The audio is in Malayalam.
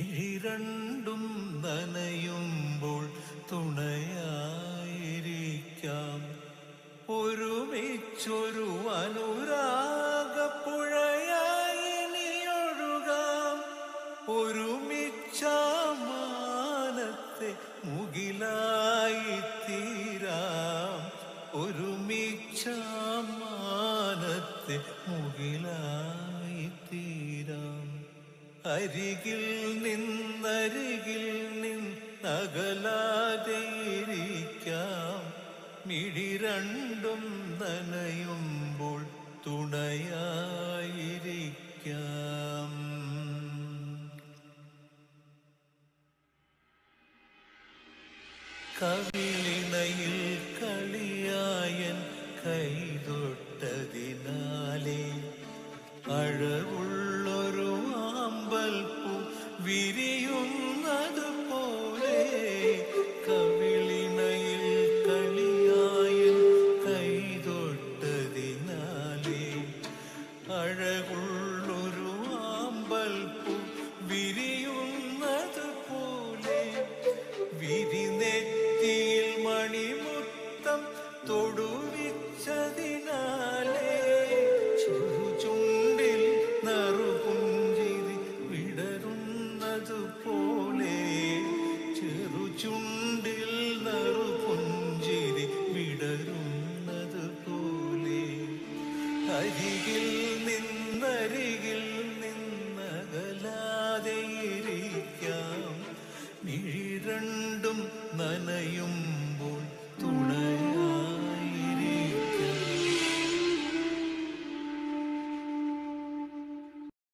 മിഴിരണ്ടും നനയുമ്പോൾ തുണയായിരിക്കാം ഒരുമിച്ചൊരു അനുരാഗപ്പുഴയായി നീയൊഴുകാം ഒരുമിച്ചാമാനത്തെ മുകിലായി തീരാം ഒരുമിച്ചാമാനത്തെ മുകിലായി തീരാം അരികിൽ നിന്നരികിൽ നിന്നകലാതെയിരിക്കാം മിഴി രണ്ടും നനയുമ്പോൾ തുണയായിരിക്കാം കവിളിണയിൽ കളിയായൻ കൈതൊട്ടതിനാലേ അഴകുള്ളൊരു ആമ്പൽപ്പൂ വിരിയുന്നത് പോലെ കവിളിണയിൽ കളിയായൻ കൈതൊട്ടതിനാലേ അഴകുള്ളൊരു ആമ്പൽപ്പൂ വിരി